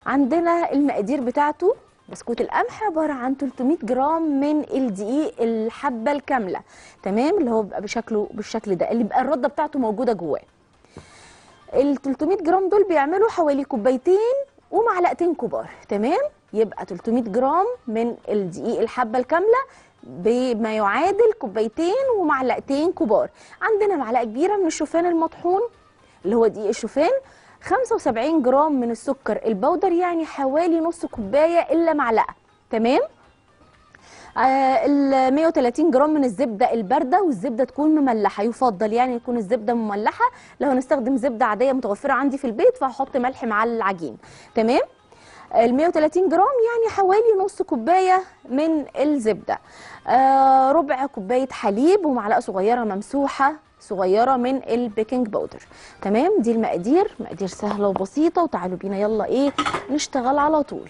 عندنا المقادير بتاعته بسكوت القمح عباره عن 300 جرام من الدقيق الحبه الكامله تمام اللي هو بيبقى بشكله بالشكل ده اللي بيبقى الرده بتاعته موجوده جواه ال 300 جرام دول بيعملوا حوالي كوبايتين ومعلقتين كبار تمام يبقى 300 جرام من الدقيق الحبه الكامله بما يعادل كوبايتين ومعلقتين كبار عندنا معلقه كبيره من الشوفان المطحون اللي هو دقيق الشوفان 75 جرام من السكر البودر يعني حوالي نص كوبايه الا معلقه تمام آه ال 130 جرام من الزبده البارده والزبده تكون مملحه يفضل يعني يكون الزبده مملحه لو هنستخدم زبده عاديه متوفره عندي في البيت فهحط ملح مع العجين تمام ال 130 جرام يعني حوالي نص كوبايه من الزبده آه ربع كوبايه حليب ومعلقه صغيره ممسوحه صغيره من البيكنج باودر تمام دي المقادير مقادير سهله وبسيطه وتعالوا بينا يلا ايه نشتغل على طول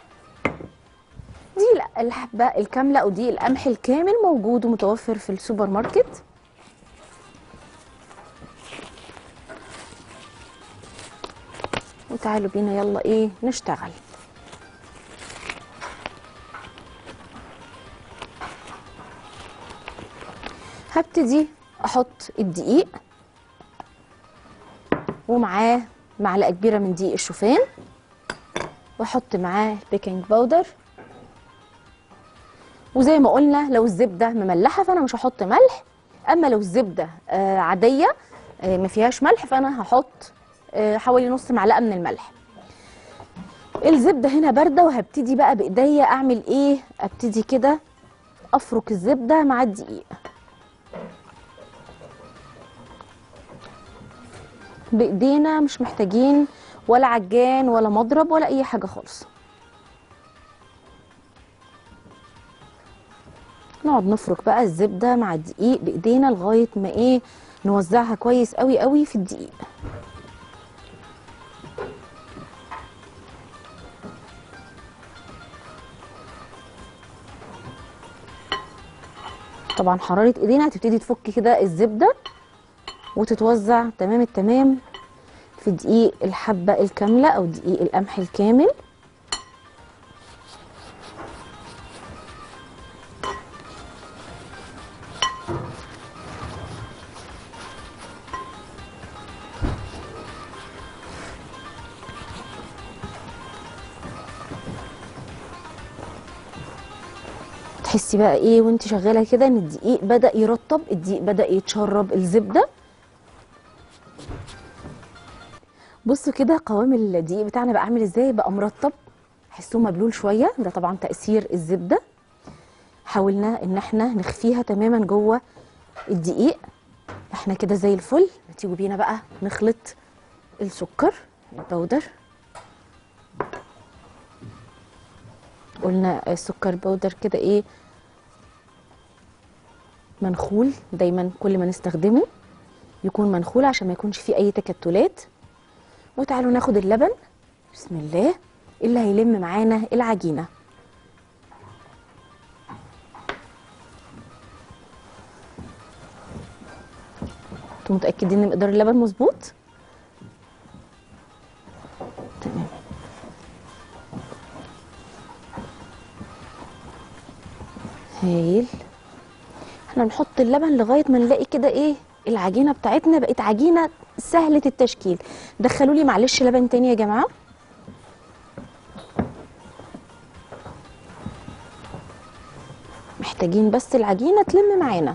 دي لا الحبه الكامله او دي القمح الكامل موجود ومتوفر في السوبر ماركت وتعالوا بينا يلا ايه نشتغل هبتدي احط الدقيق ومعاه معلقه كبيره من دقيق الشوفان واحط معاه بيكنج باودر وزي ما قلنا لو الزبده مملحه فانا مش هحط ملح اما لو الزبده آه عاديه آه ما فيهاش ملح فانا هحط آه حوالي نص معلقه من الملح الزبده هنا بارده وهبتدي بقى بايديا اعمل ايه ابتدي كده افرك الزبده مع الدقيق بايدينا مش محتاجين ولا عجان ولا مضرب ولا اي حاجه خالص نقعد نفرك بقى الزبده مع الدقيق بايدينا لغايه ما ايه نوزعها كويس قوي قوي في الدقيق طبعا حراره ايدينا هتبتدي تفك كده الزبده وتتوزع تمام التمام في دقيق الحبه الكامله او دقيق القمح الكامل تحسي بقى ايه وانت شغاله كده ان الدقيق بدا يرطب الدقيق بدا يتشرب الزبده بصوا كده قوام الدقيق بتاعنا بقى عامل ازاي بقى مرطب حسوه مبلول شويه ده طبعا تاثير الزبده حاولنا ان احنا نخفيها تماما جوه الدقيق احنا كده زي الفل تيجوا بينا بقى نخلط السكر البودر قلنا السكر بودر كده ايه منخول دايما كل ما نستخدمه يكون منخول عشان ما يكونش فيه اي تكتلات وتعالوا ناخد اللبن بسم الله اللي هيلم معانا العجينه انتوا متاكدين ان مقدار اللبن مظبوط تمام هايل احنا نحط اللبن لغايه ما نلاقي كده ايه العجينه بتاعتنا بقت عجينه سهله التشكيل دخلوا لي معلش لبن تاني يا جماعه محتاجين بس العجينه تلم معانا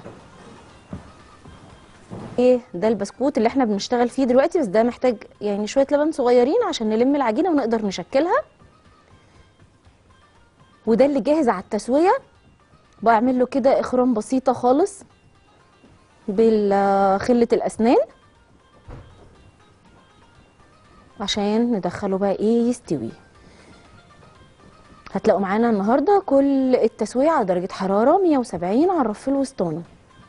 ايه ده البسكوت اللي احنا بنشتغل فيه دلوقتي بس ده محتاج يعني شويه لبن صغيرين عشان نلم العجينه ونقدر نشكلها وده اللي جاهز على التسويه بعمل له كده اخرام بسيطه خالص بخله الاسنان عشان ندخله بقى ايه يستوي هتلاقوا معانا النهارده كل التسويه على درجه حراره 170 على الرف الوسطاني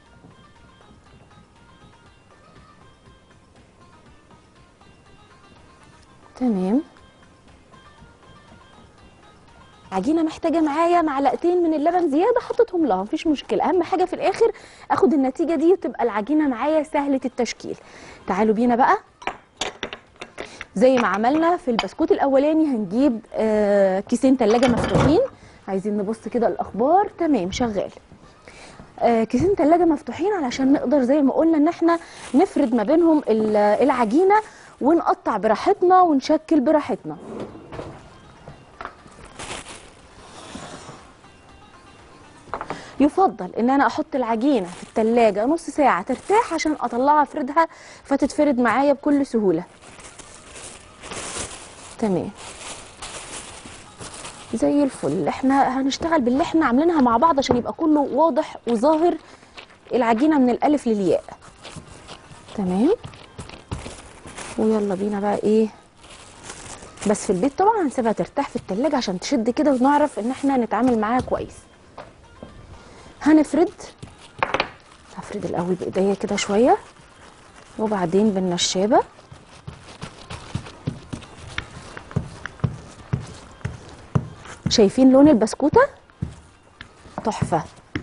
تمام عجينه محتاجه معايا معلقتين من اللبن زياده حطيتهم لها مفيش مشكله اهم حاجه في الاخر اخد النتيجه دي وتبقى العجينه معايا سهله التشكيل تعالوا بينا بقى زي ما عملنا في البسكوت الاولاني هنجيب آه كيسين تلاجة مفتوحين عايزين نبص كده الاخبار تمام شغال آه كيسين تلاجة مفتوحين علشان نقدر زي ما قلنا ان احنا نفرد ما بينهم ال- العجينه ونقطع براحتنا ونشكل براحتنا يفضل ان انا احط العجينه في التلاجة نص ساعه ترتاح عشان اطلعها افردها فتتفرد معايا بكل سهوله تمام زي الفل احنا هنشتغل باللي احنا عاملينها مع بعض عشان يبقى كله واضح وظاهر العجينه من الالف للياء تمام ويلا بينا بقى ايه بس في البيت طبعا هنسيبها ترتاح في التلاجة عشان تشد كده ونعرف ان احنا نتعامل معاها كويس هنفرد هفرد الاول بايديا كده شويه وبعدين بالنشابه شايفين لون البسكوته تحفه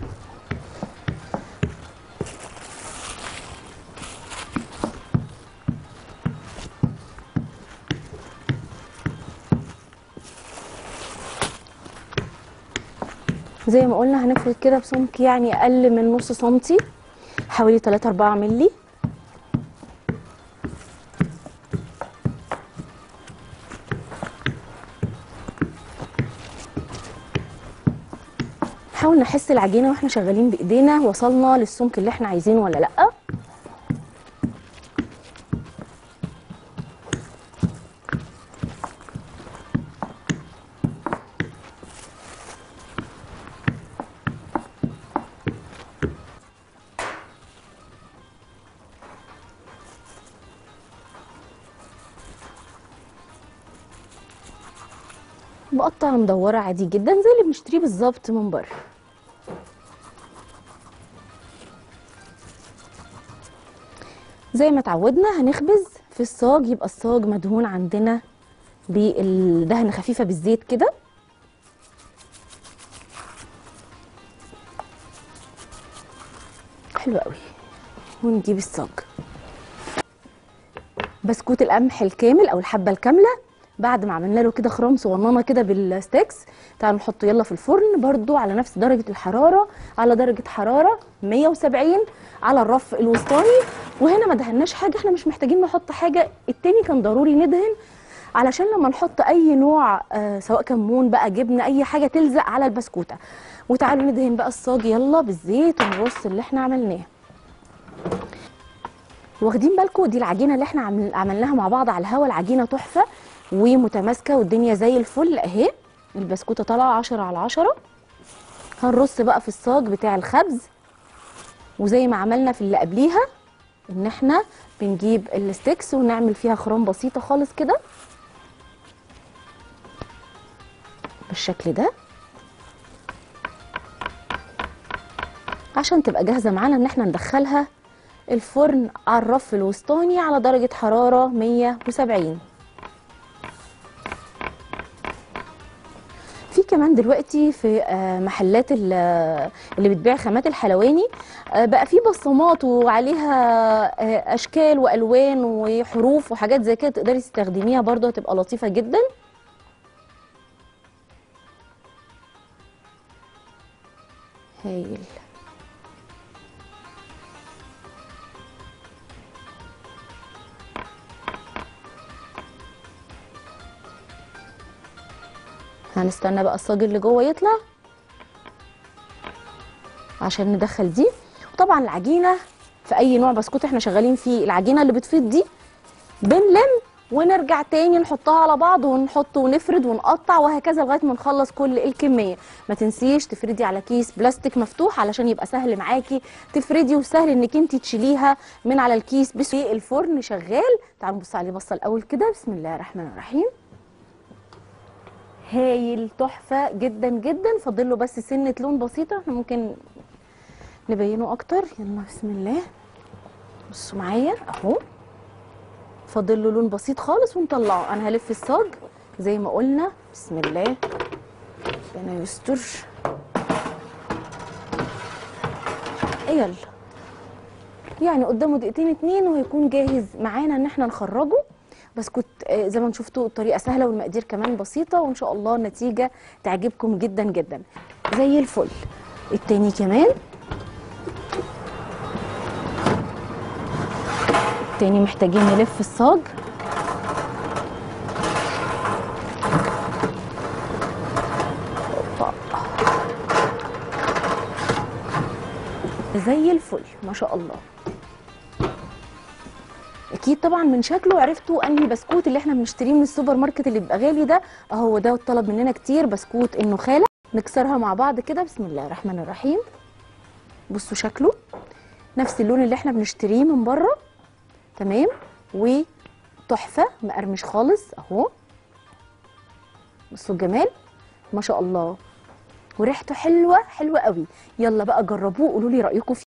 زي ما قلنا هنفرد كده بسمك يعني اقل من نص سنتي حوالي 3 4 مللي نحاول نحس العجينه واحنا شغالين بايدينا وصلنا للسمك اللي احنا عايزينه ولا لا بقطع مدوره عادي جدا زي اللي بنشتريه بالظبط من بره زي ما اتعودنا هنخبز في الصاج يبقى الصاج مدهون عندنا بالدهن خفيفه بالزيت كده حلو قوي ونجيب الصاج بسكوت القمح الكامل او الحبه الكامله بعد ما عملنا له كده خرام صغننه كده بالستيكس تعالوا نحطه يلا في الفرن برضو على نفس درجه الحراره على درجه حراره 170 على الرف الوسطاني وهنا ما دهناش حاجه احنا مش محتاجين نحط حاجه التاني كان ضروري ندهن علشان لما نحط اي نوع آه سواء كمون بقى جبنه اي حاجه تلزق على البسكوته وتعالوا ندهن بقى الصاج يلا بالزيت ونرص اللي احنا عملناه واخدين بالكم دي العجينه اللي احنا عمل- عملناها مع بعض على الهوا العجينه تحفه ومتماسكه والدنيا زي الفل اهي البسكوته طالعه 10 على 10 هنرص بقى في الصاج بتاع الخبز وزي ما عملنا في اللي قبليها ان احنا بنجيب الستيكس ونعمل فيها خرام بسيطه خالص كده بالشكل ده عشان تبقى جاهزه معانا ان احنا ندخلها الفرن على الرف الوسطاني على درجه حراره 170 في كمان دلوقتي في آه، محلات ال- آه، اللي بتبيع خامات الحلواني آه، بقى في بصمات وعليها آه، اشكال والوان وحروف وحاجات زي كده تقدري تستخدميها برضو هتبقى لطيفه جدا هايل هنستنى بقى الصاج اللي جوه يطلع عشان ندخل دي وطبعا العجينه في اي نوع بسكوت احنا شغالين فيه العجينه اللي بتفيض دي بنلم ونرجع تاني نحطها على بعض ونحط ونفرد ونقطع وهكذا لغايه ما نخلص كل الكميه ما تنسيش تفردي على كيس بلاستيك مفتوح علشان يبقى سهل معاكي تفردي وسهل انك انت تشيليها من على الكيس بس الفرن شغال تعالوا نبص عليه بصه الاول كده بسم الله الرحمن الرحيم هايل تحفه جدا جدا فاضل له بس سنه لون بسيطه احنا ممكن نبينه اكتر يلا بسم الله بصوا معايا اهو فاضل له لون بسيط خالص ونطلعه انا هلف الصاج زي ما قلنا بسم الله ربنا يستر يلا يعني قدامه دقيقتين اتنين وهيكون جاهز معانا ان احنا نخرجه بسكوت آه، زي ما شفتوا الطريقه سهله والمقادير كمان بسيطه وان شاء الله النتيجه تعجبكم جدا جدا زي الفل التاني كمان التاني محتاجين نلف الصاج أوبا. زي الفل ما شاء الله اكيد طبعا من شكله عرفتوا انهي بسكوت اللي احنا بنشتريه من السوبر ماركت اللي بيبقى غالي ده اهو ده طلب مننا كتير بسكوت النخاله نكسرها مع بعض كده بسم الله الرحمن الرحيم بصوا شكله نفس اللون اللي احنا بنشتريه من بره تمام وتحفه مقرمش خالص اهو بصوا الجمال ما شاء الله وريحته حلوه حلوه قوي يلا بقى جربوه قولوا لي رايكم فيه